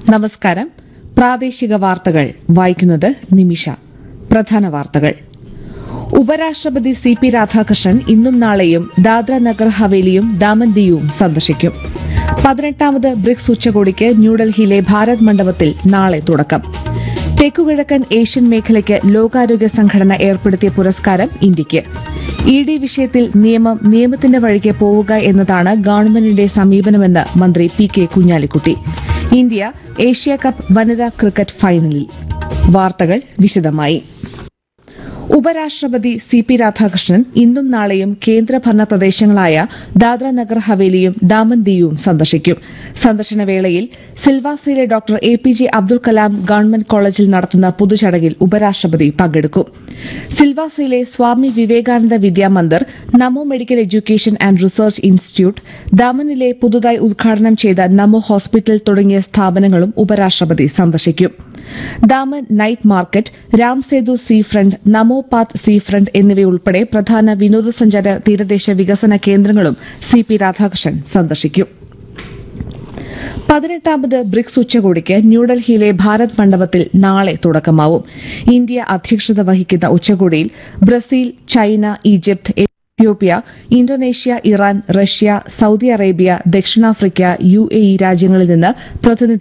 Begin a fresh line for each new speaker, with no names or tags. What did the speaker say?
നമസ്കാരം പ്രാദേശിക വാർത്തകൾ വായിക്കുന്നത് നിമിഷ പ്രധാന വാർത്തകൾ ഉപരാഷ്ട്രപതി സി പി രാധാകൃഷ്ണൻ ഇന്നും നാളെയും ദാദ്ര നഗർ ഹവേലിയും ദാമൻ ദിയുവും സന്ദർശിക്കും പതിനെട്ടാമത് ബ്രിക്സ് ഉച്ചകോടിക്ക് ന്യൂഡൽഹിയിലെ ഭാരത് മണ്ഡപത്തിൽ നാളെ തുടക്കം തെക്കുകിഴക്കൻ ഏഷ്യൻ മേഖലയ്ക്ക് ലോകാരോഗ്യ സംഘടന ഏർപ്പെടുത്തിയ പുരസ്കാരം ഇന്ത്യയ്ക്ക് ഇ ഡി വിഷയത്തിൽ നിയമം നിയമത്തിന്റെ വഴിക്ക് പോവുക എന്നതാണ് ഗവൺമെന്റിന്റെ സമീപനമെന്ന് മന്ത്രി P K Kunhalikutty India Asia cup വനിതാ ക്രിക്കറ്റ് ഫൈനലിൽ വാർത്തകൾ വിശദമായി ഉപരാഷ്ട്രപതി സി പി രാധാകൃഷ്ണൻ ഇന്നും നാളെയും കേന്ദ്രഭരണ പ്രദേശങ്ങളായ ദാദ്ര നഗർ ഹവേലിയും ദാമൻ ദിയുവും സന്ദർശിക്കും സന്ദർശന വേളയിൽ സിൽവാസയിലെ doctor A P J Abdul Kalam government കോളേജിൽ നടത്തുന്ന പൊതുചടങ്ങിൽ ഉപരാഷ്ട്രപതി പങ്കെടുക്കും സിൽവാസയിലെ Swami Vivekananda Vidyamandir Namo medical education and research institute ദാമനിലെ പുതുതായി ഉദ്ഘാടനം ചെയ്ത നമോ ഹോസ്പിറ്റൽ തുടങ്ങിയ സ്ഥാപനങ്ങളും ഉപരാഷ്ട്രപതി സന്ദർശിക്കും Daman night market Ram Setu seafront Namo path seafront എന്നിവയുൾപ്പെടെ പ്രധാന വിനോദസഞ്ചാര തീരദേശ വികസന കേന്ദ്രങ്ങളും സി പി രാധാകൃഷ്ണൻ സന്ദർശിക്കും പതിനെട്ടാമത് ബ്രിക്സ് ഉച്ചകോടിക്ക് ന്യൂഡൽഹിയിലെ ഭാരത് മണ്ഡപത്തിൽ നാളെ തുടക്കമാവും ഇന്ത്യ അധ്യക്ഷത വഹിക്കുന്ന ഉച്ചകോടിയിൽ Brazil China Egypt Ethiopia Indonesia Iran Russia Saudi Arabia ദക്ഷിണാഫ്രിക്ക യു എ ഇ രാജ്യങ്ങളിൽ നിന്ന് പ്രതിനിധി